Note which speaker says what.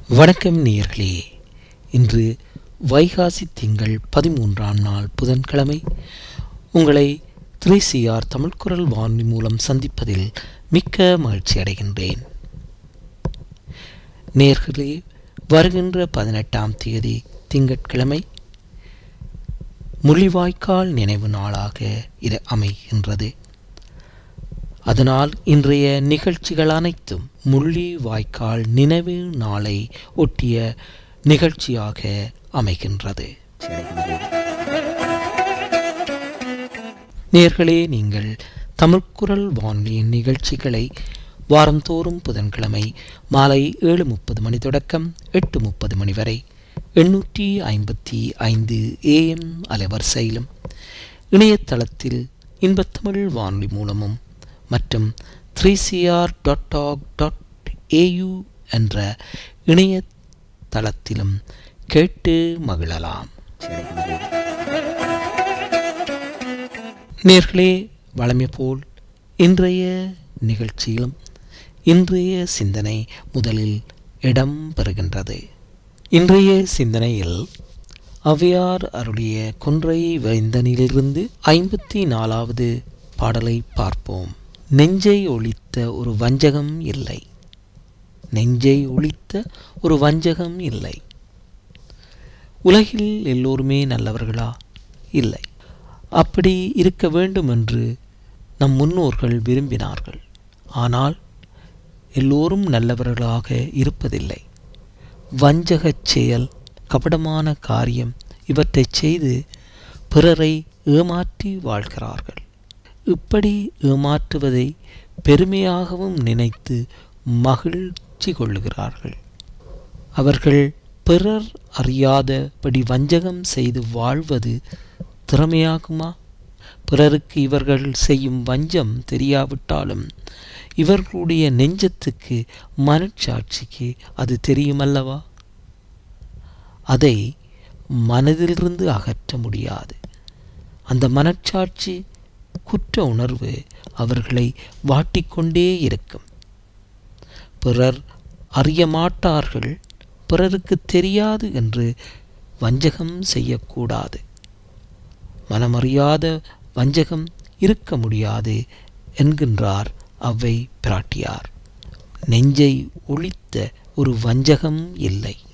Speaker 1: வணக்கம் நேயர்களே இன்று வைகாசி திங்கள் பதிமூன்றாம் நாள் புதன்கிழமை உங்களை த்ரீசிஆர் தமிழ்குரல் வானொலி மூலம் சந்திப்பதில் மிக்க மகிழ்ச்சி அடைகின்றேன் நேர்களே வருகின்ற பதினெட்டாம் தேதி திங்கட்கிழமை முள்ளிவாய்க்கால் நினைவு நாளாக இது அமைகின்றது அதனால் இன்றைய நிகழ்ச்சிகள் அனைத்தும் முள்ளி வாய்க்கால் நினைவு நாளை ஒட்டிய நிகழ்ச்சியாக அமைகின்றது நேர்களே நீங்கள் தமிழ்குரல் வானொலியின் நிகழ்ச்சிகளை வாரந்தோறும் புதன்கிழமை மாலை ஏழு முப்பது மணி தொடக்கம் எட்டு முப்பது மணி வரை எண்ணூற்றி ஐம்பத்தி ஐந்து ஏஎம் அலைவரிசையிலும் இணையதளத்தில் இன்பத்தமிழ் வானொலி மூலமும் மற்றும் த்ரீ சிஆர் டாட் டாக் டாட் ஏயு என்ற இணையதளத்திலும் கேட்டு மகிழலாம் நேர்களே வழமை போல் இன்றைய நிகழ்ச்சியிலும் இன்றைய சிந்தனை முதலில் இடம் பெறுகின்றது இன்றைய சிந்தனையில் அவ்வையார் அருளிய கொன்றை வேந்தனிலிருந்து ஐம்பத்தி நாலாவது பாடலை பார்ப்போம் நெஞ்சை ஒழித்த ஒரு வஞ்சகம் இல்லை நெஞ்சை ஒழித்த ஒரு வஞ்சகம் இல்லை உலகில் எல்லோருமே நல்லவர்களா இல்லை அப்படி இருக்க வேண்டும் என்று நம் முன்னோர்கள் விரும்பினார்கள் ஆனால் எல்லோரும் நல்லவர்களாக இருப்பதில்லை வஞ்சகச் செயல் கபடமான காரியம் இவற்றை செய்து பிறரை ஏமாற்றி வாழ்கிறார்கள் இப்படி ஏமாற்றுவதை பெருமையாகவும் நினைத்து மகிழ்ச்சி கொள்ளுகிறார்கள் அவர்கள் பிறர் அறியாதபடி வஞ்சகம் செய்து வாழ்வது திறமையாகுமா பிறருக்கு இவர்கள் செய்யும் வஞ்சம் தெரியாவிட்டாலும் இவர்களுடைய நெஞ்சத்துக்கு மனச்சாட்சிக்கு அது தெரியுமல்லவா அதை மனதிலிருந்து அகற்ற முடியாது அந்த மனச்சாட்சி குற்ற உணர்வு அவர்களை வாட்டிக்கொண்டே இருக்கும் பிறர் அறிய மாட்டார்கள் பிறருக்கு தெரியாது என்று வஞ்சகம் செய்யக்கூடாது மனமறியாத வஞ்சகம் இருக்க முடியாது என்கின்றார் அவ்வை பிராட்டியார் நெஞ்சை ஒழித்த ஒரு வஞ்சகம் இல்லை